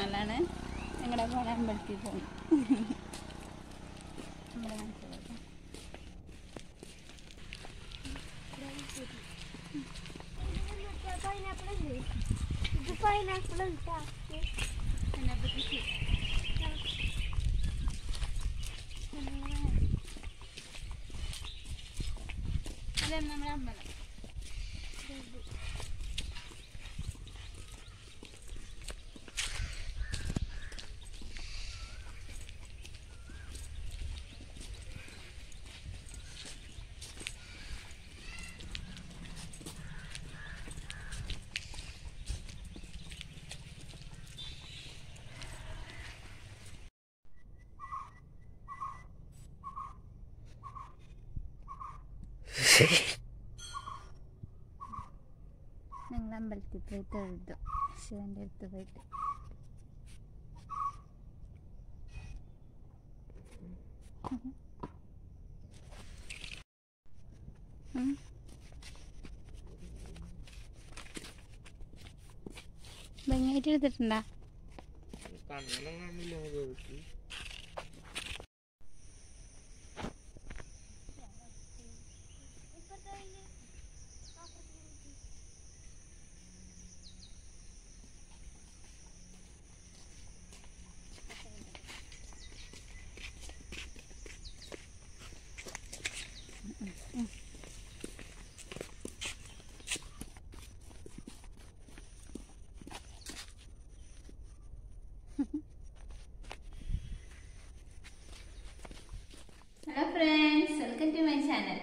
പിറന്നാളാണ് ഞങ്ങളുടെ പോലെ അമ്പലത്തിൽ പോകും നമ്മുടെ മനസ്സിലാക്കാം ഇത് പൈനാപ്പിൾ ഉണ്ടാ അതാണ് നമ്മുടെ അമ്പലം ഞങ്ങൾ അമ്പലത്തിൽ പോയി തൊഴുതു ശിവന്റെ അടുത്ത് പോയിട്ട് ഉം. ഭംഗിയായിട്ട് എടുത്തിട്ടുണ്ടാ കണ്ണൊന്നും കാണില്ല നമുക്ക് hello friends welcome to my channel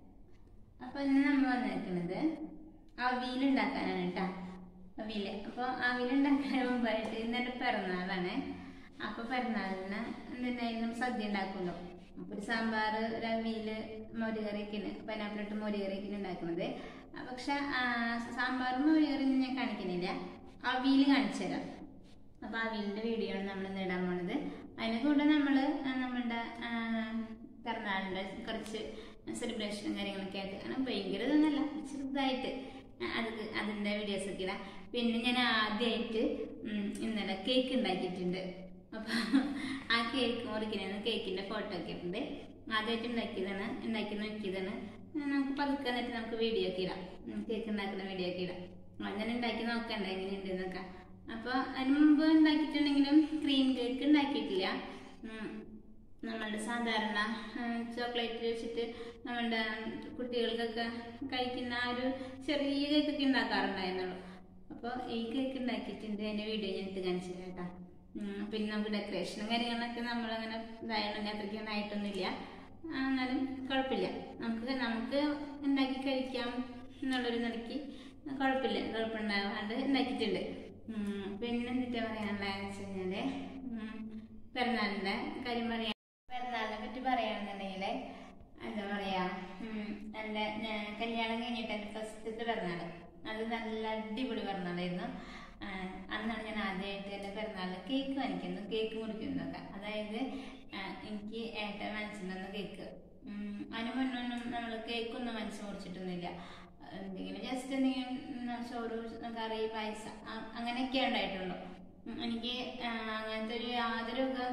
അപ്പോൾ ഇന്ന് നമ്മൾ വന്നിരിക്കുന്നത് അവിയൽ ഉണ്ടാക്കാനാണ് കേട്ടോ അവിയൽ അപ്പോൾ അവിയൽ ഉണ്ടാക്കാൻ മുമ്പായിട്ട് ഇന്ന് എൻ്റെ പിറന്നാളാണ് അപ്പോൾ പിറന്നാളിന് എന്തിനായാലും സദ്യ ഉണ്ടാക്കുമല്ലോ അപ്പോൾ ഒരു സാമ്പാർ ഒരു അവിയൽ മോരുകറിയൊക്കെയാണ് പൈനാപ്പിൾ ഇട്ട് മോരുകറിയൊക്കെയാണ് ഉണ്ടാക്കുന്നത് ആ, പക്ഷെ ആ, സാമ്പാറും മോരുകറിയും ഞാൻ കാണിക്കുന്നില്ല അവിയൽ കാണിച്ചു തരാം അപ്പോൾ അവിയലിൻ്റെ വീഡിയോ ആണ് നമ്മൾ ഇന്ന് ഇടാൻ പോണത് അതിന് കൂടെ നമ്മൾ നമ്മളുടെ ആ, പിറന്നാളിൻ്റെ കുറച്ച് സെലിബ്രേഷനും കാര്യങ്ങളൊക്കെ ആയിട്ട് അങ്ങനെ ഭയങ്കര ഇതൊന്നല്ല ചെറുതായിട്ട് അത് അതിൻ്റെ വീഡിയോസൊക്കെ ഇടാം പിന്നെ ഞാൻ ആദ്യമായിട്ട് ഉം, ഇന്നലെ കേക്ക് ഉണ്ടാക്കിയിട്ടുണ്ട് അപ്പോൾ ആ കേക്ക് മുറിക്കുന്ന കേക്കിൻ്റെ ഫോട്ടോ ഒക്കെ ഉണ്ട് ആദ്യമായിട്ട് ഉണ്ടാക്കിയതാണ് ഉണ്ടാക്കി നോക്കിയതാണ് നമുക്ക് പതുക്കെ എന്നിട്ട് നമുക്ക് വീഡിയോ ഒക്കെ ഇടാം ഉം, കേക്ക് ഉണ്ടാക്കുന്ന വീഡിയോ ഒക്കെ ഇടാം അങ്ങനെ ഉണ്ടാക്കി നോക്കണ്ട എങ്ങനെയുണ്ട് എന്നൊക്കെ അപ്പോൾ അതിന് മുമ്പ് ഉണ്ടാക്കിയിട്ടുണ്ടെങ്കിലും ക്രീം കേക്ക് ഉണ്ടാക്കിയിട്ടില്ല ഉം, നമ്മളുടെ സാധാരണ ചോക്ലേറ്റ് വെച്ചിട്ട് നമ്മളുടെ കുട്ടികൾക്കൊക്കെ കഴിക്കുന്ന ആ ഒരു ചെറിയ കേക്കൊക്കെ ഉണ്ടാക്കാറുണ്ടായിരുന്നുള്ളൂ അപ്പോൾ ഈ കേക്ക് ഉണ്ടാക്കിയിട്ടുണ്ട് അതിൻ്റെ വീഡിയോ ഞാൻ ഇട്ട് കാണിച്ചു തരാം കേട്ടോ ഉം, പിന്നെ നമുക്ക് ഡെക്കറേഷനും കാര്യങ്ങളൊക്കെ നമ്മളങ്ങനെ ഇതായതുകൊണ്ട് അത്രയ്ക്കൊന്നും ആയിട്ടൊന്നുമില്ല ആ, എന്നാലും കുഴപ്പമില്ല നമുക്ക് നമുക്ക് ഉണ്ടാക്കി കഴിക്കാം എന്നുള്ളൊരു നിലയ്ക്ക് കുഴപ്പമില്ല കുഴപ്പമുണ്ടാവാണ്ട് ഉണ്ടാക്കിയിട്ടുണ്ട് ഉം, പിന്നെ എന്നിട്ട് പറയാനുള്ളതെന്ന് വെച്ച് കഴിഞ്ഞാല് ഉം, പിറന്നാളിന്റെ കാര്യം പറയാം പിറന്നാളിനെ പറ്റി പറയുകയാണെന്നുണ്ടെങ്കിൽ എന്താ പറയാ ഉം, എൻ്റെ ഞാൻ കല്യാണം കഴിഞ്ഞിട്ട് എൻ്റെ ഫസ്റ്റത്തെ പിറന്നാള് അത് നല്ല അടിപൊളി പിറന്നാളായിരുന്നു ആ, അന്നാണ് ഞാൻ ആദ്യമായിട്ട് എൻ്റെ പിറന്നാളിന് കേക്ക് വാങ്ങിക്കുന്നു കേക്ക് മുറിക്കുന്നതൊക്കെ അതായത് ആ, എനിക്ക് ഏട്ടൻ വാങ്ങിച്ചിട്ടുണ്ടെന്ന് കേക്ക് ഉം, അതിന് മുന്നൊന്നും നമ്മൾ കേക്കൊന്നും വാങ്ങിച്ച് മുറിച്ചിട്ടൊന്നുമില്ല എന്തെങ്കിലും ജസ്റ്റ് എന്തെങ്കിലും ഉം, ചോറ് കറി പായസം അ- അങ്ങനെയൊക്കെ ഉണ്ടായിട്ടുള്ളൂ ഉം, എനിക്ക് ആ, അങ്ങനത്തെ ഒരു യാതൊരു ഇത്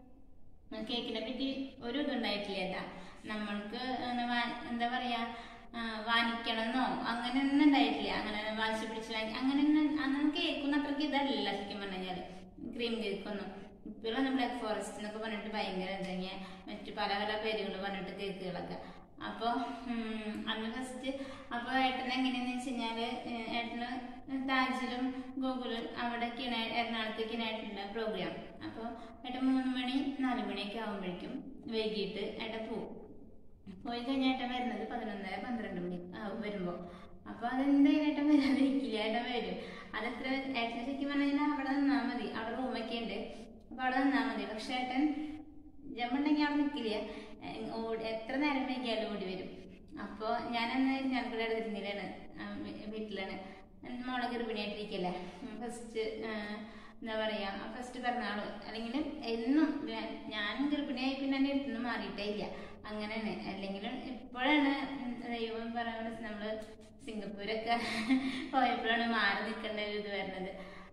കേക്കിനെ പറ്റി ഒരു ഇതുണ്ടായിട്ടില്ല ഏട്ടാ നമ്മൾക്ക് അങ്ങനെ വാ- എന്താ പറയാ ആ, വാങ്ങിക്കണമെന്നോ അങ്ങനെ ഒന്നും ഉണ്ടായിട്ടില്ല അങ്ങനെ വാശി പിടിച്ച് വാങ്ങി അങ്ങനെ ഒന്നും അന്ന് കേക്കൊന്നും അത്രയ്ക്ക് ഇതല്ല ശരിക്കും പറഞ്ഞു കഴിഞ്ഞാൽ ക്രീം കേക്കൊന്നും ഇപ്പോഴുള്ള ബ്ലാക്ക് ഫോറസ്റ്റ് എന്നൊക്കെ പറഞ്ഞിട്ട് ഭയങ്കര ഇതങ്ങിയ മറ്റു പല പല പേരുകൾ പറഞ്ഞിട്ട് കേക്കുകളൊക്കെ അപ്പോൾ അന്ന് ഫസ്റ്റ് അപ്പോൾ ഏട്ടൻ എങ്ങനെയാന്ന് വെച്ച് കഴിഞ്ഞാല് ഏഹ് ഏട്ടന് താജിലും ഗൂഗിളും അവിടേക്കാണ് എറണാകുളത്തേക്കാണ് ഏട്ടൻ്റെ പ്രോഗ്രാം അപ്പോൾ ഏട്ടൻ മൂന്ന് മണി നാല് മണിയൊക്കെ ആകുമ്പോഴേക്കും വൈകിട്ട് ഏട്ടൻ പോവും പോയി കഴിഞ്ഞ ഏട്ടൻ വരുന്നത് പതിനൊന്നര പന്ത്രണ്ട് മണി ആവും വരുമ്പോൾ അപ്പോൾ അതെന്തായാലും ഏട്ടൻ വരാതിരിക്കില്ല ഏട്ടൻ വരും അതെത്ര ഏട്ടനെ ശരിക്കും പറഞ്ഞാൽ അവിടെ നിന്നാൽ മതി അവിടെ റൂമൊക്കെ ഉണ്ട് അപ്പോൾ അവിടെ നിന്നാൽ മതി പക്ഷേ ഏട്ടൻ ജമ്മുണ്ടെങ്കിൽ അവിടെ നിൽക്കില്ല ഏഹ് ഓടി എത്ര നേരം വൈകിയാലും ഓടി വരും അപ്പോൾ ഞാനന്ന് ഞങ്ങളുടെ അടുത്തിരുന്നില്ലാണ് വീട്ടിലാണ് എൻ്റെ മോളെ ഗർഭിണിയായിട്ടിരിക്കല്ലേ ഫസ്റ്റ് എന്താ പറയാ ഫസ്റ്റ് പിറന്നാള് അല്ലെങ്കിൽ എന്നും ഞാൻ- ഞാൻ ഗർഭിണിയായി പിന്നെ എൻ്റെ അടുത്ത് നിന്ന് മാറിയിട്ടേ ഇല്ല അങ്ങനെയാണ് അല്ലെങ്കിൽ ഇപ്പോഴാണ് ദൈവം പറയുന്നത് നമ്മള് സിംഗപ്പൂരൊക്കെ പോയപ്പോഴാണ് മാറി നിൽക്കേണ്ട ഒരു ഇത് വരുന്നത്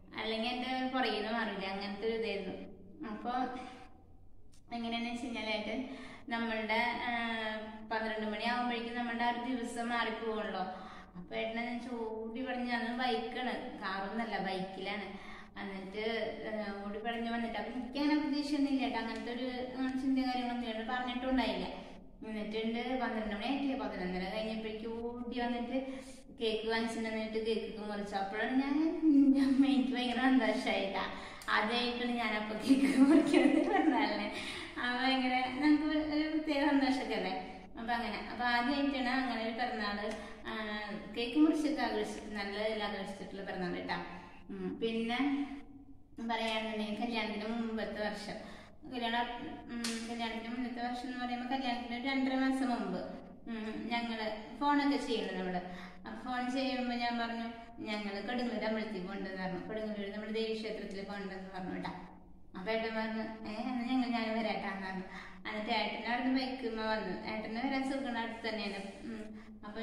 അല്ലെങ്കിൽ എൻ്റെ പുറകിൽ നിന്ന് മാറില്ല അങ്ങനത്തെ ഒരു ഇതായിരുന്നു അപ്പോൾ എങ്ങനെയാണെന്ന് വെച്ച് കഴിഞ്ഞാലായിട്ട് നമ്മളുടെ ആ, പന്ത്രണ്ട് മണി ആകുമ്പോഴേക്കും നമ്മളുടെ ആ ഒരു ദിവസം മാറിപ്പോകണല്ലോ അപ്പൊ ഏട്ടനെ ഞാൻ ഓടി പറഞ്ഞ് അന്ന് ബൈക്കാണ് കാറൊന്നല്ല ബൈക്കിലാണ് എന്നിട്ട് ആ, ഓടി പറഞ്ഞ് വന്നിട്ട് അപ്പൊ എനിക്ക് അങ്ങനെ പ്രതീക്ഷയൊന്നുമില്ല കേട്ടോ അങ്ങനത്തെ ഒരു അങ്ങനെ ചിന്ത കാര്യങ്ങളൊന്നും ഇല്ല പറഞ്ഞിട്ടുണ്ടായില്ല എന്നിട്ടുണ്ട് പന്ത്രണ്ട് മണി ആയിട്ടില്ല പതിനൊന്നര കഴിഞ്ഞപ്പോഴേക്കും ഓടി വന്നിട്ട് കേക്ക് വാങ്ങിച്ചിട്ട് വന്നിട്ട് കേക്ക് മുറിച്ചു അപ്പോഴാണ് ഞാൻ എൻ്റെ അമ്മ എനിക്ക് ഭയങ്കര സന്തോഷമായിട്ടാ ആദ്യമായിട്ടാണ് ഞാൻ അപ്പൊ കേക്ക് മുറിക്കുന്നത് പറഞ്ഞാലേ അപ്പൊ ഭയങ്കര നമുക്ക് ഒരു പ്രത്യേക സന്തോഷമൊക്കെ അല്ലേ അപ്പൊ അങ്ങനെ അപ്പൊ ആദ്യമായിട്ടാണ് അങ്ങനെ ഒരു പിറന്നാള് ആ, കേക്ക് മുറിച്ചൊക്കെ ആഘോഷിച്ചിട്ട് നല്ല ഇതിൽ ആഘോഷിച്ചിട്ടുള്ള പിറന്നാൾ കേട്ടാ ഉം. പിന്നെ പറയാന്നുണ്ടെങ്കിൽ കല്യാണത്തിന് മുമ്പത്തെ വർഷം കല്യാണം ഉം, കല്യാണത്തിന് മുന്നത്തെ വർഷം എന്ന് പറയുമ്പോൾ കല്യാണത്തിന് ഒരു രണ്ടര മാസം മുമ്പ് ഉം, ഞങ്ങള് ഫോണൊക്കെ ചെയ്യണം നമ്മള് അപ്പൊ ഫോൺ ചെയ്യുമ്പോൾ ഞാൻ പറഞ്ഞു ഞങ്ങള് കൊടുങ്ങല്ലൂർ അമ്പലത്തിൽ പോകണ്ടെന്ന് പറഞ്ഞു കൊടുങ്ങല്ലൂർ നമ്മുടെ ദേവീക്ഷേത്രത്തിൽ പോകണ്ടെന്ന് പറഞ്ഞു കേട്ടാ അപ്പൊ ഏട്ടൻ പറഞ്ഞു ഏ എന്നാ ഞങ്ങൾ ഞാൻ വരാട്ടാന്ന് പറഞ്ഞു എന്നിട്ട് ഏട്ടൻ്റെ അവിടുന്ന് ബൈക്കുമ്മ വന്നു ഏട്ടന് വരാൻ സുഖം അടുത്ത് തന്നെയാണ് ഉം. അപ്പൊ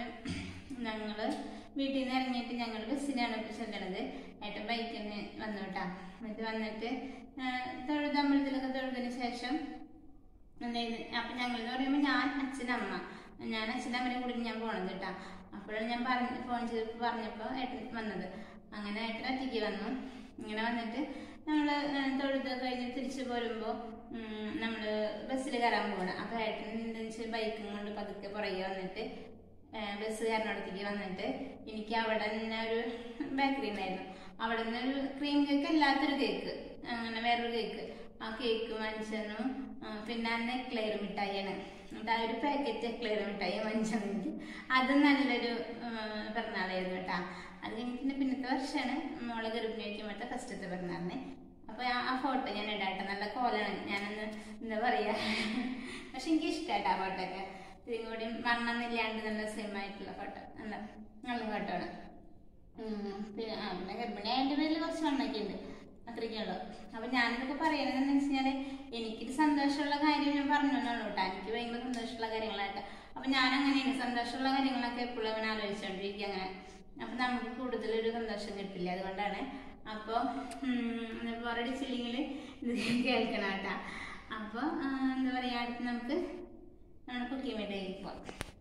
ഞങ്ങള് വീട്ടിൽ നിന്ന് ഇറങ്ങിയിട്ട് ഞങ്ങൾ ബസ്സിനാണ് ഇപ്പൊ ചെല്ലണത് ഏട്ടൻ ബൈക്കിന് വന്നു കേട്ടാ എന്നിട്ട് വന്നിട്ട് ആ, തൊഴുത് അമ്പലത്തിലൊക്കെ തൊഴുതിന് ശേഷം എന്തായിരുന്നു അപ്പൊ ഞങ്ങൾ എന്ന് പറയുമ്പോൾ ഞാൻ അച്ഛനമ്മ ഞാൻ അച്ഛനമ്മനെ കൂടി ഞാൻ പോണത് കേട്ടാ അപ്പോഴാണ് ഞാൻ പറഞ്ഞ് ഫോൺ ചെയ്ത് പറഞ്ഞപ്പോൾ ഏട്ടൻ വന്നത് അങ്ങനെ ഏട്ടൻ ഒറ്റയ്ക്ക് വന്നു ഇങ്ങനെ വന്നിട്ട് നമ്മൾ തൊഴുത് കഴിഞ്ഞ് തിരിച്ചു പോരുമ്പോൾ നമ്മൾ ബസ്സിൽ കയറാൻ പോകണം അപ്പോൾ ഏട്ടൻ എന്താ വെച്ചാൽ ബൈക്കും കൊണ്ട് പതുക്കെ പുറകെ വന്നിട്ട് ബസ്സുകാരനടുത്തേക്ക് വന്നിട്ട് എനിക്ക് അവിടെ തന്നെ ഒരു ബേക്കറി ഉണ്ടായിരുന്നു അവിടെ നിന്ന് ഒരു ക്രീം കേക്ക് അല്ലാത്തൊരു കേക്ക് അങ്ങനെ വേറൊരു കേക്ക് ആ കേക്ക് വാങ്ങിച്ചു പിന്നെ അന്ന് എക്ലെയർ മിഠായിയാണ് എന്നിട്ട് ആ ഒരു പാക്കറ്റ് എക്ലെയർ മിഠായി വാങ്ങിച്ചു അത് നല്ലൊരു ആ, പിറന്നാളായിരുന്നു കേട്ടാ അത് കഴിഞ്ഞിട്ട് പിന്നത്തെ വർഷമാണ് മോളെ ഗർഭിണി വയ്ക്കുമ്പോഴത്തെ ഫസ്റ്റത്തെ പിറന്നാളിന് അപ്പൊ ആ- ആ ഫോട്ടോ ഞാൻ ഇടാട്ടെ നല്ല കോലാണ് ഞാനൊന്ന് എന്താ പറയാ പക്ഷെ എനിക്ക് ഇഷ്ടമായിട്ട് ആ ഫോട്ടോ ഒക്കെ ഇത്തിരി കൂടി മണ്ണൊന്നില്ലാണ്ട് നല്ല സെയിം ആയിട്ടുള്ള ഫോട്ടോ എന്താ നല്ല ഫോട്ടോ ആണ് ഉം. പിന്നെ ആ പിന്നെ ഗർഭിണി അതിന്റെ പേരിൽ കുറച്ച് മണ്ണൊക്കെ ഉണ്ട് അത്രയ്ക്കേ ഉള്ളൂ അപ്പൊ ഞാനിതൊക്കെ പറയണത് എന്ന് വെച്ചാല് എനിക്കൊരു സന്തോഷമുള്ള കാര്യം ഞാൻ പറഞ്ഞു എന്നുള്ളൂ കേട്ടോ എനിക്ക് ഭയങ്കര സന്തോഷമുള്ള കാര്യങ്ങളായിട്ട് അപ്പൊ ഞാൻ അങ്ങനെയാണ് സന്തോഷമുള്ള കാര്യങ്ങളൊക്കെ എപ്പോഴും അങ്ങനെ ആലോചിച്ചുകൊണ്ടിരിക്കുക അങ്ങനെ അപ്പൊ നമുക്ക് കൂടുതൽ ഒരു സന്തോഷം കിട്ടില്ല അതുകൊണ്ടാണ് അപ്പൊ ബോറടിച്ചില്ലെങ്കിൽ ഇത് കേൾക്കണം കേട്ടാ അപ്പൊ ആ, എന്താ പറയാ അടുത്ത് നമുക്ക് നമ്മുടെ കുക്കിംഗ് വീട്ടിലേക്ക് പോവാം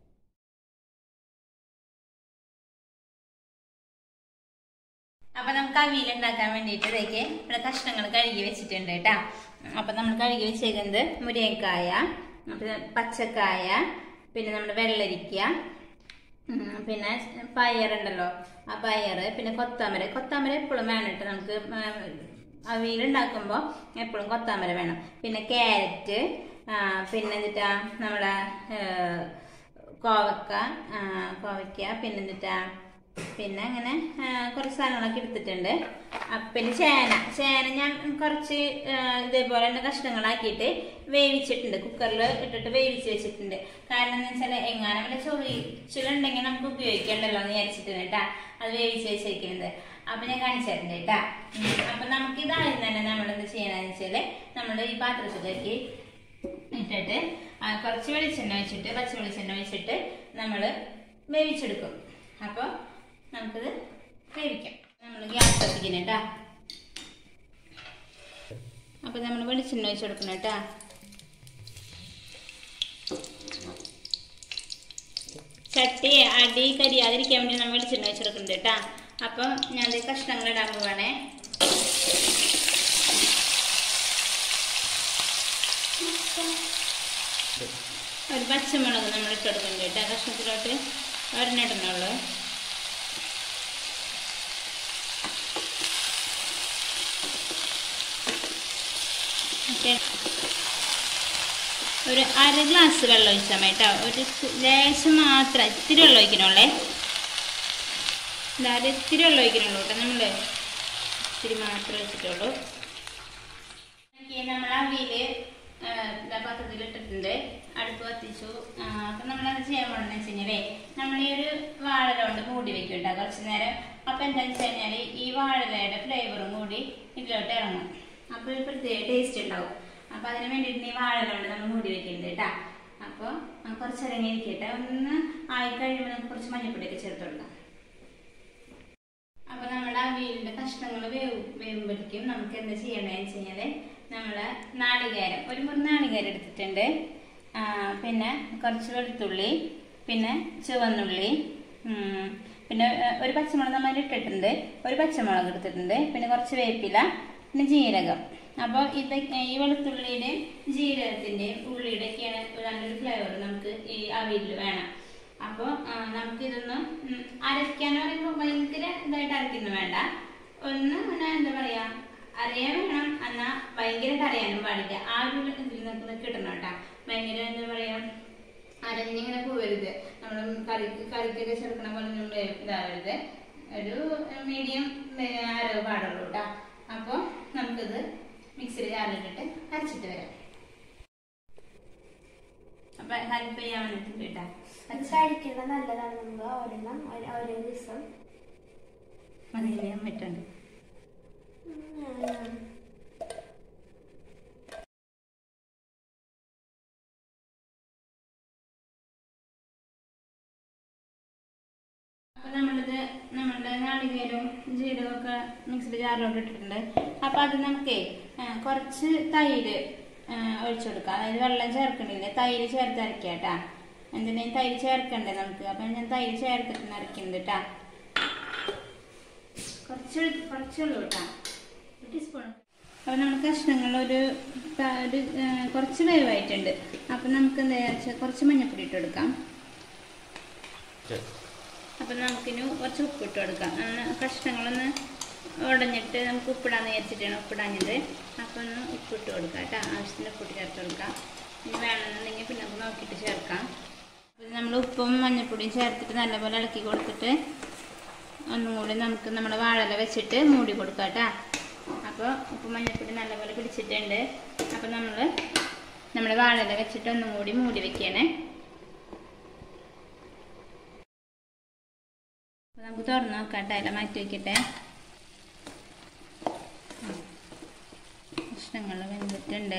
അപ്പൊ നമുക്ക് അവിയൽ ഉണ്ടാക്കാൻ വേണ്ടിയിട്ട് ഇതൊക്കെ ഇവിടെ കഷ്ണങ്ങൾ കഴുകി വെച്ചിട്ടുണ്ട് കേട്ടാ അപ്പൊ നമ്മൾ കഴുകി വെച്ചേക്കുന്നത് മുരിങ്ങക്കായ പിന്നെ പച്ചക്കായ പിന്നെ നമ്മുടെ വെള്ളരിക്ക ഉം, പിന്നെ പയറുണ്ടല്ലോ ആ പയറ് പിന്നെ കൊത്താമര കൊത്താമര എപ്പോഴും വേണം കേട്ടോ നമുക്ക് അവിയൽ ഉണ്ടാക്കുമ്പോൾ എപ്പോഴും കൊത്താമര വേണം പിന്നെ ക്യാരറ്റ് പിന്നെ എന്നിട്ടാ നമ്മുടെ ഏഹ്, കോവക്ക ആ, കോവയ്ക്ക പിന്നെ എന്നിട്ടാ പിന്നെ അങ്ങനെ ആ, കുറച്ച് സാധനങ്ങളൊക്കെ എടുത്തിട്ടുണ്ട് ആ, പിന്നെ ചേന ചേന ഞാൻ കുറച്ച് ആ, ഇതേപോലെ തന്നെ കഷ്ണങ്ങളാക്കിയിട്ട് വേവിച്ചിട്ടുണ്ട് കുക്കറിൽ ഇട്ടിട്ട് വേവിച്ച് വെച്ചിട്ടുണ്ട് കാരണം എന്ന് വെച്ചാൽ എങ്ങാനും വല്ല ചൊറിച്ചിലുണ്ടെങ്കിൽ നമുക്ക് ഉപയോഗിക്കണ്ടല്ലോ എന്ന് വിചാരിച്ചിട്ടുണ്ട് കേട്ടാ അത് വേവിച്ച് വെച്ചിരിക്കുന്നത് അപ്പൊ ഞാൻ കാണിച്ചു തരുന്നുണ്ട് കേട്ടാ ഉം. അപ്പൊ നമുക്ക് ഇതാദ്യം തന്നെ നമ്മൾ എന്ത് ചെയ്യണമെന്ന് വെച്ചാല് നമ്മൾ ഈ പാത്രത്തിലേക്ക് ഇട്ടിട്ട് ആ, കുറച്ച് വെളിച്ചെണ്ണ വെച്ചിട്ട് പച്ച വെളിച്ചെണ്ണ വെച്ചിട്ട് നമ്മൾ വേവിച്ചെടുക്കും അപ്പോൾ നമുക്കിത് വേവിക്കാം നമ്മൾ ഗ്യാസ് കത്തിക്കണം കേട്ടാ അപ്പോൾ നമ്മൾ വെളിച്ചെണ്ണ വെച്ച് കൊടുക്കണം കേട്ടാ ചട്ടി അടി കരിയാതിരിക്കാൻ വേണ്ടി നമ്മൾ വെളിച്ചെണ്ണ വെച്ചെടുക്കുന്നുണ്ട് കേട്ടാ അപ്പോൾ ഞാൻ ദേ കഷ്ണങ്ങൾ ഇടാൻ പോവാണേ ഒരു പച്ചമുളക് നമ്മൾ ഇട്ട് കൊടുക്കുന്നുണ്ട് കേട്ടോ കഷ്ണത്തിലോട്ട് ഒരെണ്ണിടണുള്ളൂ ഓക്കെ ഒരു അര ഗ്ലാസ് വെള്ളം ഒഴിച്ചാൽ മതി കേട്ടോ ഒരു സ് ലേശം മാത്രം ഇത്തിരി വെള്ളം ഒഴിക്കണുള്ളേ ഇതാ ഒരു ഇത്തിരി വെള്ളം ഒഴിക്കണുള്ളൂ കേട്ടോ നമ്മൾ ഇത്തിരി മാത്രമേ ഒഴിച്ചിട്ടുള്ളൂ നമ്മൾ അവിയില് പാത്രത്തിൽ ഇട്ടിട്ടുണ്ട് അടുപ്പ് കത്തിച്ചു അപ്പൊ നമ്മൾ അത് ചെയ്യാൻ പോകണമെന്ന് വെച്ച് കഴിഞ്ഞാലേ നമ്മൾ ഈ ഒരു വാഴല കൊണ്ട് മൂടി വെക്കും കേട്ടോ കുറച്ച് നേരം അപ്പൊ എന്താണെന്ന് വെച്ച് കഴിഞ്ഞാല് ഈ വാഴലയുടെ ഫ്ലേവറും കൂടി ഇതിലോട്ട് ഇറങ്ങും അപ്പൊ ഒരു പ്രത്യേക ടേസ്റ്റ് ഉണ്ടാവും അപ്പൊ അതിന് വേണ്ടിയിട്ട് ഈ വാഴല കൊണ്ട് നമ്മൾ മൂടി വെക്കുന്നുണ്ട് കേട്ടാ അപ്പൊ കുറച്ച് ഇറങ്ങി ഇരിക്കട്ടെ ഒന്ന് ആയി കഴിയുമ്പോൾ നമുക്ക് കുറച്ച് മഞ്ഞപ്പൊടിയൊക്കെ ചേർത്ത് കൊടുക്കാം അപ്പൊ നമ്മുടെ അവിയലിന്റെ കഷ്ണങ്ങൾ വേവും വേവുമ്പോഴേക്കും നമുക്ക് എന്താ ചെയ്യേണ്ടതെന്ന് വെച്ച് കഴിഞ്ഞാല് നമ്മള് നാളികേരം ഒരു മുറി നാളികേരം എടുത്തിട്ടുണ്ട് ആ, പിന്നെ കുറച്ച് വെളുത്തുള്ളി പിന്നെ ചുവന്നുള്ളി ഉം, പിന്നെ ഏ, ഒരു പച്ചമുളക് നമ്മൾ ഇട്ടിട്ടുണ്ട് ഒരു പച്ചമുളക് എടുത്തിട്ടുണ്ട് പിന്നെ കുറച്ച് വേപ്പില പിന്നെ ജീരകം അപ്പോൾ ഇത് ഈ വെളുത്തുള്ളിയുടെയും ജീരകത്തിന്റെയും ഉള്ളിയുടെ ഒക്കെയാണ് നല്ലൊരു ഫ്ലേവർ നമുക്ക് ഈ അവിയലിൽ വേണം അപ്പോൾ നമുക്ക് ഇതൊന്ന് ഉം, അരയ്ക്കാന്ന് പറയുമ്പോൾ ഭയങ്കര ഇതായിട്ട് അരയ്ക്കുന്നു വേണ്ട ഒന്ന് അങ്ങനെ എന്താ പറയാ അറിയാൻ വേണം എന്നാ ഭയങ്കരമായിട്ട് അറിയാനും പാടില്ല ആ ഒരു ഇതിൽ നിന്ന് കിട്ടണം കേട്ടാ ഭയങ്കര എന്താ പറയാ അരഞ്ഞിങ്ങനെ പോവരുത് നമ്മൾ കറിക്ക് കറിക്കൊക്കെ ചേർക്കണ പോലെ ഒന്നും വേ- ഇതാവരുത് ഒരു മീഡിയം അരവ് പാടുള്ളൂ കേട്ടാ അപ്പോൾ നമുക്കിത് മിക്സിയിൽ ചാറിലിട്ടിട്ട് അരച്ചിട്ട് വരാം അപ്പൊ ഹെൽപ്പ് ചെയ്യാൻ വേണ്ടിട്ട് കേട്ടാ അത് കഴിക്കുന്നത് നല്ലതാണ് നമ്മൾ ഒരെണ്ണം ഒരു- ഓരോ ദിവസം മതിയില്ലേ അമ്മട്ടുണ്ട് ഉം. അപ്പൊ നമ്മളിത് നമ്മളുടെ നാളികേരവും ജീരകവും ഒക്കെ മിക്സിഡ് ജാറിലോട്ട് ഇട്ടിട്ടുണ്ട് അപ്പൊ അത് നമുക്കേ ആ, കുറച്ച് തൈര് ആ, ഒഴിച്ചു കൊടുക്കാം അതായത് വെള്ളം ചേർക്കണില്ല തൈര് ചേർത്ത് അരക്കാട്ടാ എന്തിനാ തൈര് ചേർക്കണ്ടേ നമുക്ക് അപ്പൊ ഞാൻ തൈര് ചേർത്തിട്ട് അരക്കുന്നുണ്ട് കേട്ടാ കുറച്ച് കുറച്ചുള്ളൂ കേട്ടാ ഒരു ടീസ്പൂൺ അപ്പൊ നമ്മൾ കഷ്ണങ്ങൾ ഒരു പ- ഒരു ആ, കുറച്ച് വേവായിട്ടുണ്ട് അപ്പൊ നമുക്ക് എന്താ വെച്ചാൽ കുറച്ച് മഞ്ഞപ്പൊടി ഇട്ട് കൊടുക്കാം അപ്പൊ നമുക്കിനി കുറച്ച് ഉപ്പിട്ട് കൊടുക്കാം ഒന്ന് കഷ്ണങ്ങളൊന്ന് ഉടഞ്ഞിട്ട് നമുക്ക് ഉപ്പിടാന്ന് വിചാരിച്ചിട്ടാണ് ഉപ്പിടാഞ്ഞത് അപ്പൊ ഒന്ന് ഉപ്പിട്ട് കൊടുക്കാം കേട്ടോ ആവശ്യത്തിന് ഉപ്പിട്ട് ചേർത്ത് കൊടുക്കാം ഇനി വേണമെന്നുണ്ടെങ്കിൽ പിന്നെ നമുക്ക് നോക്കിയിട്ട് ചേർക്കാം നമ്മൾ ഉപ്പും മഞ്ഞൾപ്പൊടിയും ചേർത്തിട്ട് നല്ലപോലെ ഇളക്കി കൊടുത്തിട്ട് ഒന്നും കൂടി നമുക്ക് നമ്മുടെ വാഴല വെച്ചിട്ട് മൂടി കൊടുക്കാം കേട്ടോ അപ്പോൾ ഉപ്പും മഞ്ഞൾപ്പൊടി നല്ലപോലെ പിടിച്ചിട്ടുണ്ട് അപ്പോൾ നമ്മൾ നമ്മുടെ വാഴല വെച്ചിട്ട് ഒന്നും കൂടി മൂടി വെക്കണേ അപ്പൊ നമുക്ക് തുറന്ന് നോക്കാം കേട്ടോ ഇല മാറ്റി വെക്കട്ടെ കഷ്ണങ്ങൾ വെന്തിട്ടുണ്ട്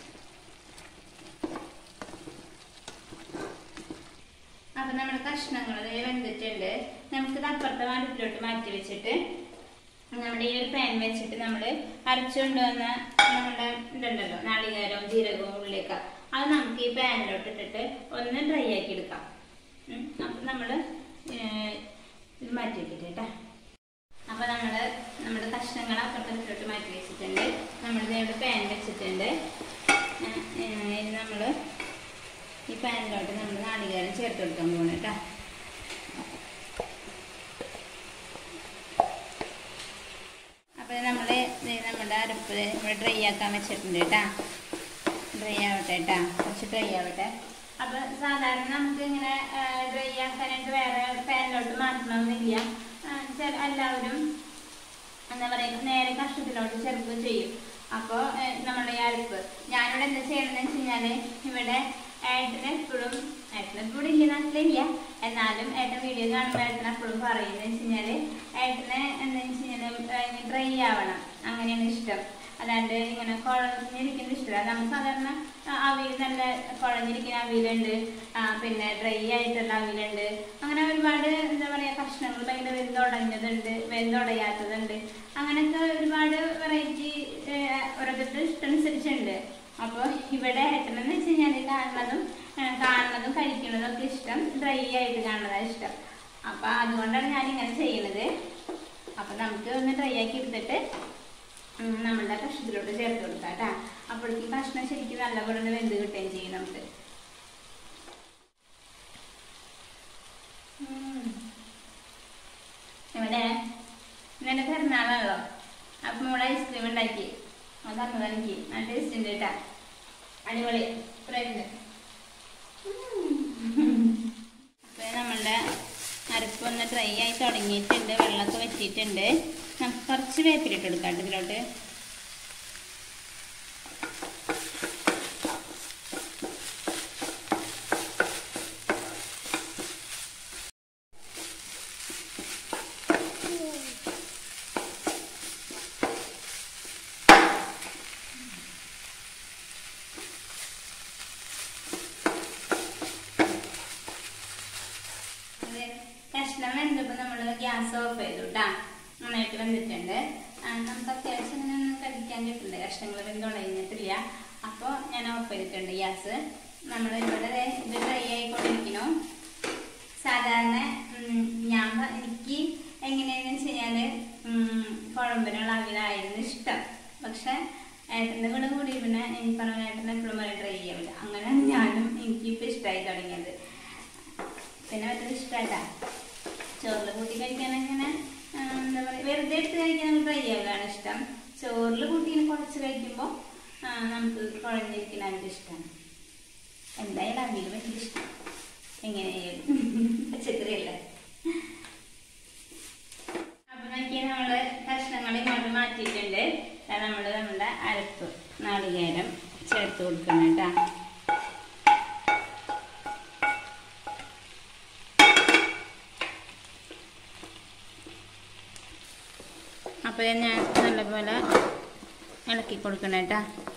അപ്പൊ നമ്മുടെ കഷ്ണങ്ങൾ വെന്തിട്ടുണ്ട് നമുക്കിത് അപ്പുറത്തെ അടുപ്പിലോട്ട് മാറ്റി വെച്ചിട്ട് നമ്മുടെ ഈ ഒരു പാൻ വെച്ചിട്ട് നമ്മൾ അരച്ചുകൊണ്ട് വന്ന നമ്മുടെ ഇതുണ്ടല്ലോ നാളികേരവും ജീരകവും ഉള്ളിയൊക്കെ അത് നമുക്ക് ഈ പാനിലോട്ട് ഇട്ടിട്ട് ഒന്ന് ഡ്രൈ ആക്കി എടുക്കാം ഉം. അപ്പൊ നമ്മള് ഏർ, ഇത് മാറ്റി വെക്കട്ടെ കേട്ടാ അപ്പൊ നമ്മള് നമ്മുടെ കഷ്ണങ്ങൾ അപ്പുറത്തോട്ട് മാറ്റി വെച്ചിട്ടുണ്ട് നമ്മളിത് ഇവിടെ പാൻ വെച്ചിട്ടുണ്ട് ഏർ, ഏർ, ഇനി നമ്മള് ഈ പാനിലോട്ട് നമ്മൾ നാളികേരം ചേർത്ത് കൊടുക്കാൻ പോകണം കേട്ടാ അപ്പൊ നമ്മള് ദേ നമ്മുടെ അരപ്പ് ഇവിടെ ഡ്രൈ ആക്കാൻ വെച്ചിട്ടുണ്ട് കേട്ടാ ഡ്രൈ ആവട്ടെ കേട്ടാ കുറച്ച് ഡ്രൈ ആവട്ടെ അപ്പൊ സാധാരണ നമുക്ക് ഇങ്ങനെ ഡ്രൈ ആക്കാനായിട്ട് വേറെ പാനിലോട്ട് മാറ്റണമെന്നില്ല ആ, ചെ- എല്ലാവരും എന്താ പറയുക നേരെ കഷ്ണത്തിലോട്ട് ചേർക്കുകയും ചെയ്യും അപ്പോൾ നമ്മുടെ ഈ അരപ്പ് ഞാനിവിടെ എന്താ ചെയ്യണമെന്ന് വെച്ച് കഴിഞ്ഞാല് ഇവിടെ ഏട്ടന് എപ്പോഴും ഏട്ടന് എപ്പോഴും ഇല്ല നാട്ടിലില്ല എന്നാലും ഏട്ടൻ വീഡിയോ കാണുമ്പോൾ ഏട്ടൻ എപ്പോഴും പറയുന്നത് വെച്ച് കഴിഞ്ഞാല് ഏട്ടന് എന്താ വെച്ച് കഴിഞ്ഞാല് ഡ്രൈ ആവണം അങ്ങനെയാണ് ഇഷ്ടം അല്ലാണ്ട് ഇങ്ങനെ കുഴഞ്ഞിരിക്കുന്നത് ഇഷ്ടമല്ല നമ്മൾ സാധാരണ ആ, അവിയൽ നല്ല കുഴഞ്ഞിരിക്കുന്ന അവിയലുണ്ട് ആ, പിന്നെ ഡ്രൈ ആയിട്ടുള്ള അവിയലുണ്ട് അങ്ങനെ ഒരുപാട് എന്താ പറയാ കഷ്ണങ്ങൾ ഭയങ്കര വെന്തുടഞ്ഞതുണ്ട് വെന്തുടയാത്തതുണ്ട് അങ്ങനെയൊക്കെ ഒരുപാട് വെറൈറ്റി ഓരോരുത്തരുടെ ഇഷ്ടം അനുസരിച്ചുണ്ട് അപ്പോൾ ഇവിടെ ഏട്ടനെന്ന് വെച്ച് കഴിഞ്ഞാൽ കാണുന്നതും ആ, കാണുന്നതും കഴിക്കുന്നതും ഒക്കെ ഇഷ്ടം ഡ്രൈ ആയിട്ട് കാണുന്നതാണ് ഇഷ്ടം അപ്പൊ അതുകൊണ്ടാണ് ഞാൻ ഇങ്ങനെ ചെയ്യുന്നത് അപ്പൊ നമുക്ക് ഒന്ന് ഡ്രൈ ആക്കി എടുത്തിട്ട് ഉം, നമ്മുടെ കഷ്ണത്തിലോട്ട് ചേർത്ത് കൊടുക്കാം കേട്ടാ അപ്പോഴേക്കും കഷ്ണം ശരിക്കും നല്ലപോലെ ഒന്ന് വെന്ത് കിട്ടുകയും ചെയ്യും നമുക്ക് ഉം. ഇവിടെ ഇന്നെ പിറന്നാളാണല്ലോ അപ്പൊ മോളെ ഐസ്ക്രീം ഉണ്ടാക്കി അത് തന്നത് എനിക്ക് നല്ല ടേസ്റ്റ് ഉണ്ട് കേട്ടാ അടിപൊളി ഫ്രണ്ട് അപ്പൊ നമ്മളുടെ അരപ്പ് ഒന്ന് ഡ്രൈ ആയി തുടങ്ങിയിട്ടുണ്ട് വെള്ളമൊക്കെ വെച്ചിട്ടുണ്ട് നമുക്ക് കുറച്ച് വേപ്പിലിട്ട് കൊടുക്കാം കേട്ടോ ഇതിലോട്ട് അത് കഷ്ണം വെന്തപ്പോ നമ്മള് ഗ്യാസ് ഓഫ് ചെയ്തു കേട്ടാ നന്നായിട്ട് വെന്തിട്ടുണ്ട് ആ, നമുക്ക് അത്യാവശ്യം ഇങ്ങനെ ഒന്ന് കടിക്കാൻ കിട്ടില്ല കഷ്ണങ്ങൾ വെന്ത് തുടങ്ങിയിട്ടില്ല അപ്പോൾ ഞാൻ ഓഫ് ചെയ്തിട്ടുണ്ട് ഗ്യാസ് നമ്മൾ ഇവിടെ ദേ ഇത് ഡ്രൈ ആയിക്കൊണ്ടിരിക്കുന്നു സാധാരണ ഉം, ഞാൻ പ- എനിക്ക് എങ്ങനെയാണെന്ന് വെച്ച് കഴിഞ്ഞാല് ഉം, കുഴമ്പിനുള്ള അവിലായിരുന്നു ഇഷ്ടം പക്ഷെ ഏട്ടൻ്റെ കൂടെ കൂടി പിന്നെ എനിക്ക് പറഞ്ഞ ഏട്ടൻ എപ്പോഴും പറയും ട്രൈ ചെയ്യാവില്ല അങ്ങനെ ഞാനും എനിക്ക് ഇപ്പം ഇഷ്ടമായി തുടങ്ങിയത് പിന്നെ മറ്റൊരു ഇഷ്ടമല്ല ചോറിൽ കൂട്ടി കഴിക്കാൻ അങ്ങനെ ആ, എന്താ പറയുക വെറുതെ എടുത്ത് കഴിക്കാൻ നമുക്ക് ട്രൈ ചെയ്യാനാണ് ഇഷ്ടം ചോറിൽ കൂട്ടി ഇങ്ങനെ കുറച്ച് കഴിക്കുമ്പോൾ നമുക്ക് കുഴഞ്ഞിരിക്കാനാണ് ഇഷ്ടമാണ് എന്തായാലും അവിയിൽ ഭയങ്കര ഇഷ്ടം എങ്ങനെയായാലും പച്ചക്കറി അല്ലേ അപ്പൊ നോക്കിയാൽ നമ്മള് കഷ്ണങ്ങൾ ഇങ്ങോട്ട് മാറ്റിയിട്ടുണ്ട് അത് നമ്മള് നമ്മുടെ അരപ്പ് നാളികേരം ചേർത്ത് കൊടുക്കണം കേട്ടാ അപ്പൊ ഞാൻ നല്ലപോലെ ഇളക്കി കൊടുക്കണം കേട്ടാ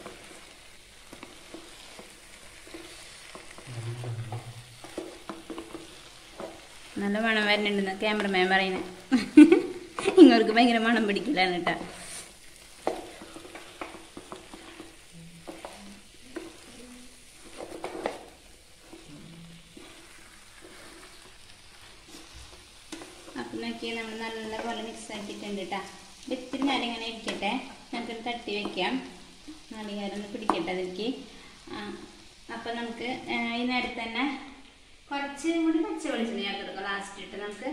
നല്ല മണം വരുന്നുണ്ടെന്ന് ക്യാമറമാൻ പറയുന്നത് ഇങ്ങോർക്ക് ഭയങ്കര മണം പിടിക്കില്ലാണ് കേട്ടാ അപ്പം നോക്കി നമ്മൾ നല്ലപോലെ മിക്സ് ആക്കിയിട്ടുണ്ട് കേട്ടാ ഇത്തിരി നേരം ഇങ്ങനെ ഇരിക്കട്ടെ നമുക്കൊരു തട്ടി വെക്കാം നാളികേരം ഒന്ന് പിടിക്കട്ടെ അതിലേക്ക് അപ്പം നമുക്ക് ആ, ഈ നേരത്ത് തന്നെ കുറച്ച് കൂടി പച്ച വെളിച്ചെണ്ണ ചേർത്ത് കൊടുക്കാം ലാസ്റ്റ് ഇട്ട് നമുക്ക്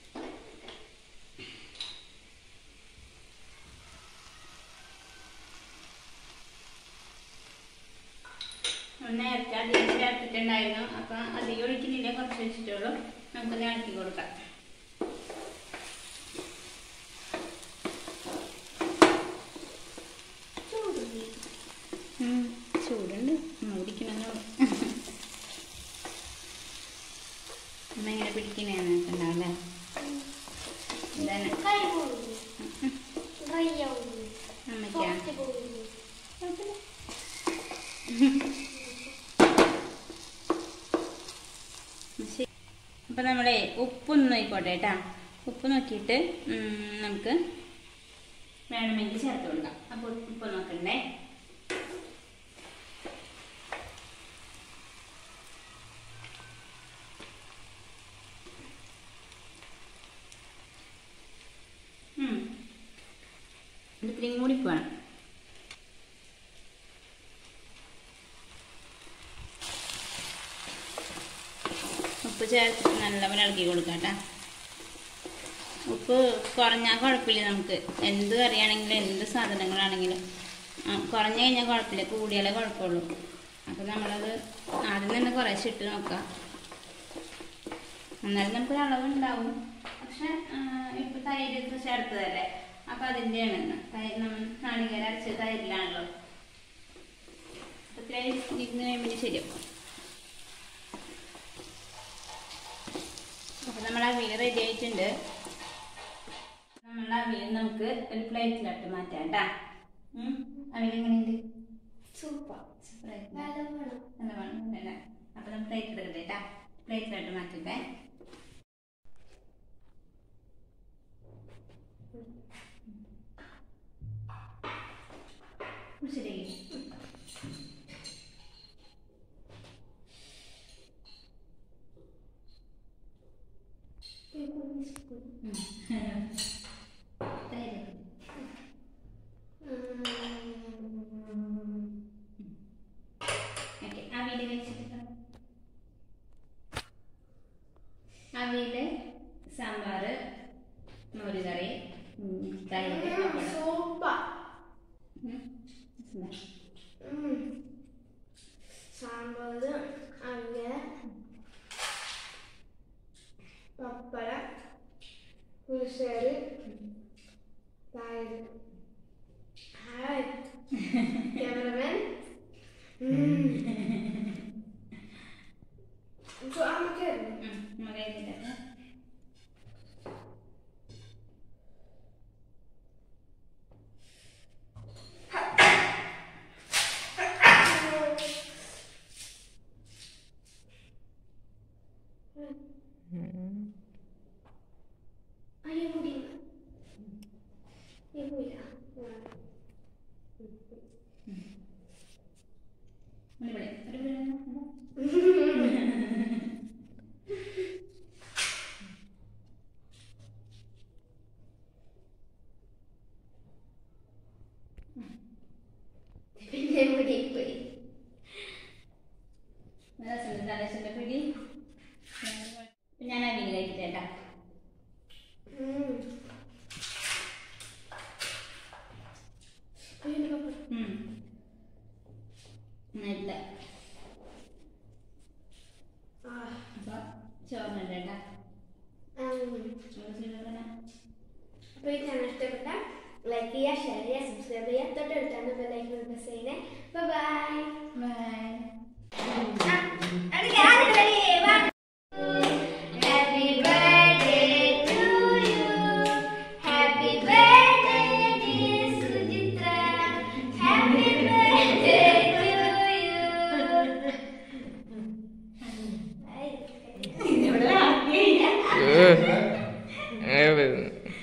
നേരത്തെ അധികം ചേർത്തിട്ടുണ്ടായിരുന്നു അപ്പം അധികം ഒഴിക്കുന്നില്ല കുറച്ച് വെച്ചിട്ടുള്ളൂ നമുക്കൊന്ന് ഇളക്കി കൊടുക്കാം ഉം, ചൂടുണ്ട് അമ്മ പിടിക്കണമെന്നോ അമ്മ എങ്ങനെ പിടിക്കണേന്ന് ഉണ്ടാവില്ലേ എന്താണ് കൈ പോകുന്നു കയ്യാവുന്നു അമ്മയ്ക്കാ പുറത്ത് പോകുന്നു ശരി. അപ്പൊ നമ്മളെ ഉപ്പൊന്ന് നോക്കിക്കോട്ടെ കേട്ടാ ഉപ്പ് നോക്കിയിട്ട് ഉം, നമുക്ക് വേണമെങ്കിൽ ചേർത്ത് കൊടുക്കാം അപ്പൊ ഉപ്പ് നോക്കണ്ടേ ഉം. ഇത് ഇത്തിരിയും കൂടി വേണം ഉപ്പ് ചേർത്ത് നല്ലപോലെ ഇളക്കി കൊടുക്കാം കേട്ടോ ഉപ്പ് കുറഞ്ഞാൽ കുഴപ്പമില്ല നമുക്ക് എന്ത് കറിയാണെങ്കിലും എന്ത് സാധനങ്ങളാണെങ്കിലും ആ, കുറഞ്ഞു കഴിഞ്ഞാൽ കുഴപ്പമില്ല കൂടിയാലേ കുഴപ്പമുള്ളൂ അപ്പം നമ്മളത് ആദ്യം തന്നെ കുറേശ്ശെ ഇട്ട് നോക്കാം എന്നാലും നമുക്കൊരു അളവുണ്ടാവും പക്ഷെ ഇപ്പം തൈര് ഒക്കെ ചേർത്തതല്ലേ അപ്പം അതിൻ്റെയാണ് തൈര് നമ്മൾ നാളികേരം അരച്ച തൈരിലാണല്ലോ അപ്പം ഇത്രയും ഇരുന്ന് കഴിയുമ്പോൾ ശരിയാവും അപ്പൊ നമ്മൾ അവിയൽ റെഡി ആയിട്ടുണ്ട് നമ്മൾ അവിയൽ നമുക്ക് ഒരു പ്ലേറ്റിലോട്ട് മാറ്റാം കേട്ടാ അവിയൽ എങ്ങനെയുണ്ട് സൂപ്പർ സൂപ്പറായിട്ട് വേറെ വേണം നല്ല വേണം അല്ലേ അപ്പൊ നമ്മൾ പ്ലേറ്റ് എടുക്കട്ടെ കേട്ടാ പ്ലേറ്റിലോട്ട് മാറ്റട്ടെ ശരി തൈര് ഓക്കെ അവിയൽ കഴിച്ചിട്ട് അവിയല് സാമ്പാർ മോര് കറി ഉം, തൈര് പപ്പടം സൂപ്പർ ഉം. ഇതാ. സാമ്പാർ അങ്ങനെ പപ്പടം പുളിശ്ശേരി തൈര് ഹായ് ക്യാമറമാൻ അമ്മക്കായിരുന്നു ഉം, നമ്മ കഴിച്ചിട്ട് അയ്യോ മുടി ഇല്ല ഇവിടെ ഒരു വീട് പിന്നെ ഇവിടെ പോയി തലശ്ശന്റെ പിടി ഞാൻ അവിയൽ കഴിക്കട്ടെ ഉം. അയ്യോ, നല്ല ആ, അപ്പൊ ചോറിനുണ്ട് കേട്ടാ ഉം. ചോറ് ചെയ്തോളാം അപ്പോൾ ഈ ചാനൽ ഇഷ്ടപ്പെട്ട ലൈക്ക് ചെയ്യുക ഷെയർ ചെയ്യുക സബ്സ്ക്രൈബ് ചെയ്യുക തൊട്ടടുത്താണ് ബെല്ലൈക്കൺ പ്രസ് ചെയ്യണേ bye bye Happy birthday to you. Happy birthday, dear Sujitra. Happy birthday to you. അങ്ങനെ വരുന്നു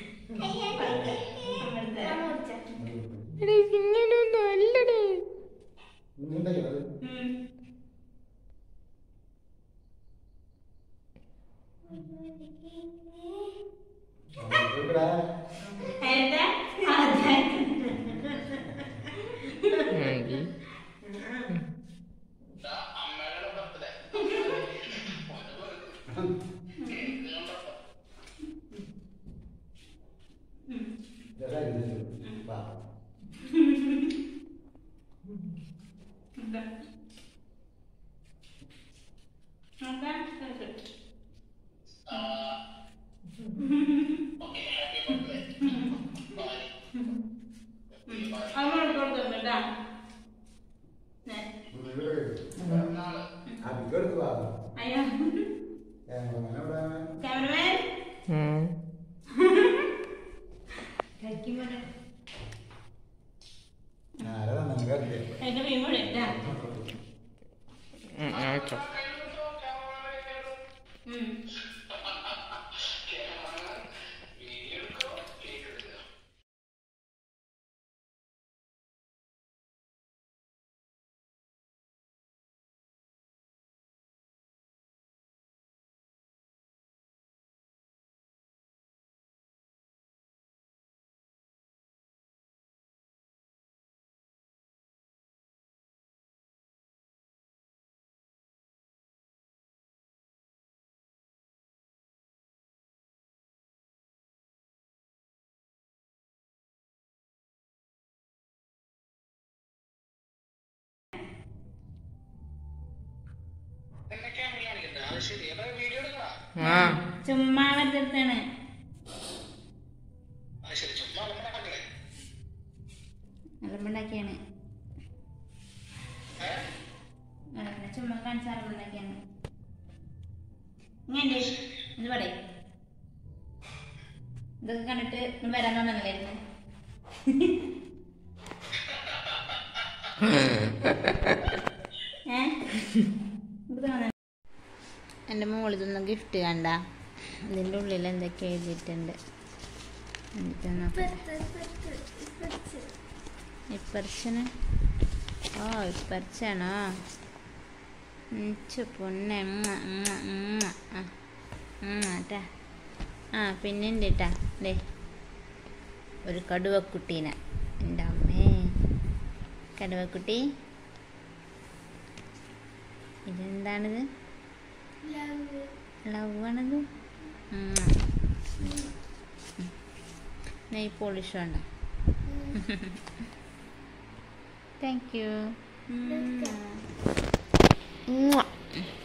എടീ ഇങ്ങനെയൊന്നും അല്ലടേ ആങ്കി അയ്യോ ക്യാമറമാൻ ഉം. എന്റെ വീമോടെ ഇട്ടാ ഉം, ആയിക്കോ ഉം ആ ചുമ്മാ വെച്ചിട്ടാണ് അലമ്പുണ്ടാക്കിയാണ് അലമ്പുണ്ട ചുമ്മാ കാണിച്ച അലമ്പുണ്ടാക്കിയാണ് ഇങ്ങനെ എന്ത് പറയും ഇതൊക്കെ കണ്ടിട്ട് ഇങ്ങ് വരാൻ തോന്നണില്ലായിരുന്നു ഏ ഇത് തോന്നണം എൻ്റെ മോളിൽ നിന്ന് ഗിഫ്റ്റ് കണ്ട ഇതിൻ്റെ ഉള്ളിൽ എന്തൊക്കെ എഴുതിയിട്ടുണ്ട് എന്നിട്ട് നോക്കാം ഇപ്പറച്ചന് ഓ ഇപ്പറച്ചാണോ ഇച്ചു പൊന്നെ ഉമ്മ, ഉമ്മ, ഉമ്മ. ആ ഉമ്മ ട്ടാ ആ പിന്നെ ഉണ്ട് കേട്ടാ ദേ ഒരു കടുവക്കുട്ടീനെ എൻ്റെ അമ്മേ കടുവക്കുട്ടി ഇതെന്താണിത് ലവ് ആണത് നെയ് പോളിഷ് വേണ്ട താങ്ക് യു